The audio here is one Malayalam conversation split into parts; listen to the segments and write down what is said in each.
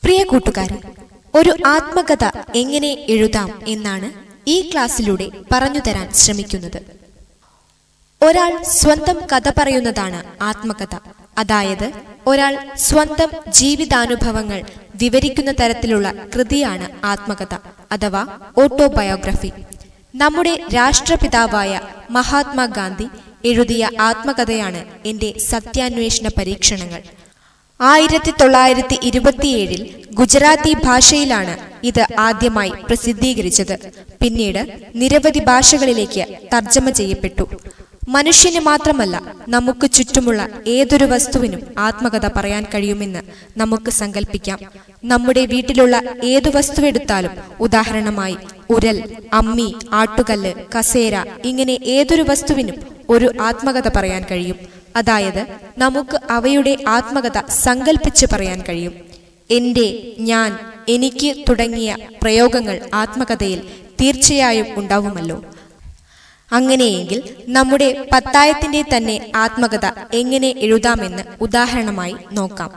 പ്രിയ കൂട്ടുകാരെ ഒരു ആത്മകഥ എങ്ങനെ എഴുതാം എന്നാണ് ഈ ക്ലാസ്സിലൂടെ പറഞ്ഞു തരാൻ ശ്രമിക്കുന്നത് ഒരാൾ സ്വന്തം കഥ പറയുന്നതാണ് ആത്മകഥ അതായത് ഒരാൾ സ്വന്തം ജീവിതാനുഭവങ്ങൾ വിവരിക്കുന്ന തരത്തിലുള്ള കൃതിയാണ് ആത്മകഥ അഥവാ ഓട്ടോബയോഗ്രഫി നമ്മുടെ രാഷ്ട്രപിതാവായ മഹാത്മാഗാന്ധി എഴുതിയ ആത്മകഥയാണ് എന്റെ സത്യാന്വേഷണ പരീക്ഷണങ്ങൾ ആയിരത്തി തൊള്ളായിരത്തി ഇരുപത്തിയേഴിൽ ഗുജറാത്തി ഭാഷയിലാണ് ഇത് ആദ്യമായി പ്രസിദ്ധീകരിച്ചത് പിന്നീട് നിരവധി ഭാഷകളിലേക്ക് തർജ്ജമ ചെയ്യപ്പെട്ടു മനുഷ്യന് മാത്രമല്ല നമുക്ക് ചുറ്റുമുള്ള ഏതൊരു വസ്തുവിനും ആത്മകഥ പറയാൻ കഴിയുമെന്ന് നമുക്ക് സങ്കല്പിക്കാം നമ്മുടെ വീട്ടിലുള്ള ഏതു വസ്തുവെടുത്താലും ഉദാഹരണമായി ഉരൽ അമ്മി ആട്ടുകല്ല് കസേര ഇങ്ങനെ ഏതൊരു വസ്തുവിനും ഒരു ആത്മകഥ പറയാൻ കഴിയും അതായത് നമുക്ക് അവയുടെ ആത്മകഥ സങ്കല്പിച്ച് പറയാൻ കഴിയും എന്റെ ഞാൻ എനിക്ക് തുടങ്ങിയ പ്രയോഗങ്ങൾ ആത്മകഥയിൽ തീർച്ചയായും ഉണ്ടാവുമല്ലോ അങ്ങനെയെങ്കിൽ നമ്മുടെ പത്തായത്തിന്റെ തന്നെ ആത്മകഥ എങ്ങനെ എഴുതാമെന്ന് ഉദാഹരണമായി നോക്കാം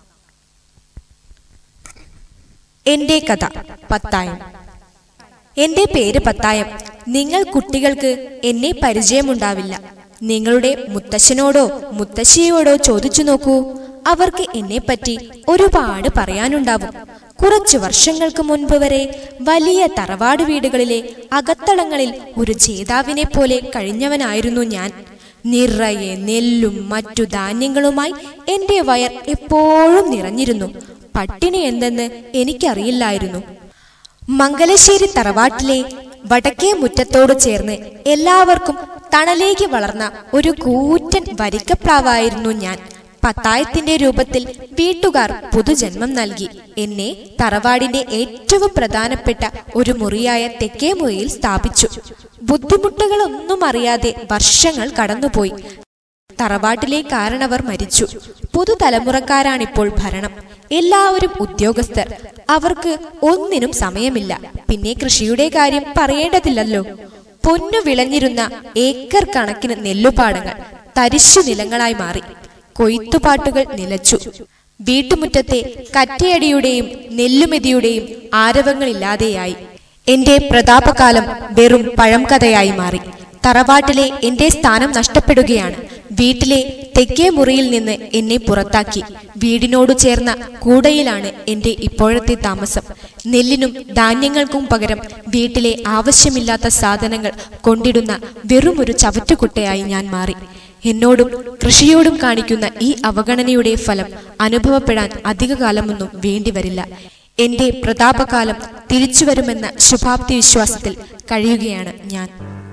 എന്റെ കഥ പത്തായം എന്റെ പേര് പത്തായം നിങ്ങൾ കുട്ടികൾക്ക് എന്നെ പരിചയമുണ്ടാവില്ല നിങ്ങളുടെ മുത്തശ്ശനോടോ മുത്തശ്ശിയോടോ ചോദിച്ചു നോക്കൂ അവർക്ക് എന്നെപ്പറ്റി ഒരുപാട് പറയാനുണ്ടാവും കുറച്ചു വർഷങ്ങൾക്ക് മുൻപ് വരെ വലിയ തറവാട് വീടുകളിലെ അകത്തളങ്ങളിൽ ഒരു ജേതാവിനെ പോലെ കഴിഞ്ഞവനായിരുന്നു ഞാൻ നിറയെ നെല്ലും മറ്റു ധാന്യങ്ങളുമായി എന്റെ വയർ എപ്പോഴും നിറഞ്ഞിരുന്നു പട്ടിണി എന്തെന്ന് എനിക്കറിയില്ലായിരുന്നു മംഗലശ്ശേരി തറവാട്ടിലെ വടക്കേ മുറ്റത്തോട് ചേർന്ന് എല്ലാവർക്കും തണലേക്ക് വളർന്ന ഒരു കൂറ്റൻ വരിക്കപ്ലാവായിരുന്നു ഞാൻ പത്തായത്തിന്റെ രൂപത്തിൽ വീട്ടുകാർ പുതുജന്മം നൽകി എന്നെ തറവാടിന്റെ ഏറ്റവും പ്രധാനപ്പെട്ട ഒരു മുറിയായ തെക്കേ മുറിയിൽ സ്ഥാപിച്ചു ബുദ്ധിമുട്ടുകളൊന്നും അറിയാതെ വർഷങ്ങൾ കടന്നുപോയി തറവാട്ടിലെ കാരണവർ മരിച്ചു പുതുതലമുറക്കാരാണിപ്പോൾ ഭരണം എല്ലാവരും ഉദ്യോഗസ്ഥർ അവർക്ക് ഒന്നിനും സമയമില്ല പിന്നെ കൃഷിയുടെ കാര്യം പറയേണ്ടതില്ലല്ലോ പൊന്നു വിളഞ്ഞിരുന്ന ഏക്കർ കണക്കിന് നെല്ലുപാടങ്ങൾ തരിശു നിലങ്ങളായി മാറി കൊയ്ത്തുപാട്ടുകൾ നിലച്ചു വീട്ടുമുറ്റത്തെ കറ്റയടിയുടെയും നെല്ലുമെതിയുടെയും ആരവങ്ങളില്ലാതെയായി എന്റെ പ്രതാപകാലം വെറും പഴംകഥയായി മാറി തറവാട്ടിലെ എന്റെ സ്ഥാനം നഷ്ടപ്പെടുകയാണ് വീട്ടിലെ തെക്കേ മുറിയിൽ നിന്ന് എന്നെ പുറത്താക്കി വീടിനോട് ചേർന്ന കൂടയിലാണ് എന്റെ ഇപ്പോഴത്തെ താമസം നെല്ലിനും ധാന്യങ്ങൾക്കും പകരം വീട്ടിലെ ആവശ്യമില്ലാത്ത സാധനങ്ങൾ കൊണ്ടിടുന്ന വെറുമൊരു ചവറ്റുകുട്ടയായി ഞാൻ മാറി എന്നോടും കൃഷിയോടും കാണിക്കുന്ന ഈ അവഗണനയുടെ ഫലം അനുഭവപ്പെടാൻ അധികകാലമൊന്നും വേണ്ടിവരില്ല എന്റെ പ്രതാപകാലം തിരിച്ചുവരുമെന്ന ശുഭാപ്തി വിശ്വാസത്തിൽ കഴിയുകയാണ് ഞാൻ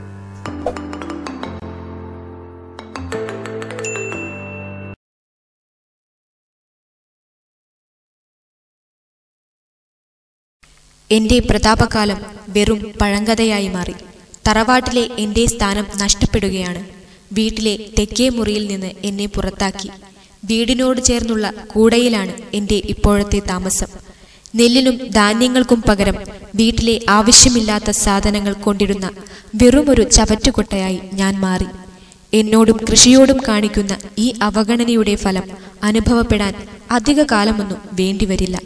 എന്റെ പ്രതാപകാലം വെറും പഴങ്കഥയായി മാറി തറവാട്ടിലെ എന്റെ സ്ഥാനം നഷ്ടപ്പെടുകയാണ് വീട്ടിലെ തെക്കേ മുറിയിൽ നിന്ന് എന്നെ പുറത്താക്കി വീടിനോട് ചേർന്നുള്ള കൂടയിലാണ് എന്റെ ഇപ്പോഴത്തെ താമസം നെല്ലിനും ധാന്യങ്ങൾക്കും പകരം വീട്ടിലെ ആവശ്യമില്ലാത്ത സാധനങ്ങൾ കൊണ്ടിടുന്ന വെറുമൊരു ചവറ്റുകൊട്ടയായി ഞാൻ മാറി എന്നോടും കൃഷിയോടും കാണിക്കുന്ന ഈ അവഗണനയുടെ ഫലം അനുഭവപ്പെടാൻ അധിക കാലമൊന്നും വേണ്ടിവരില്ല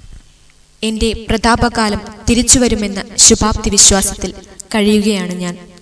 എന്റെ പ്രതാപകാലം തിരിച്ചുവരുമെന്ന ശുഭാപ്തി വിശ്വാസത്തിൽ കഴിയുകയാണ് ഞാൻ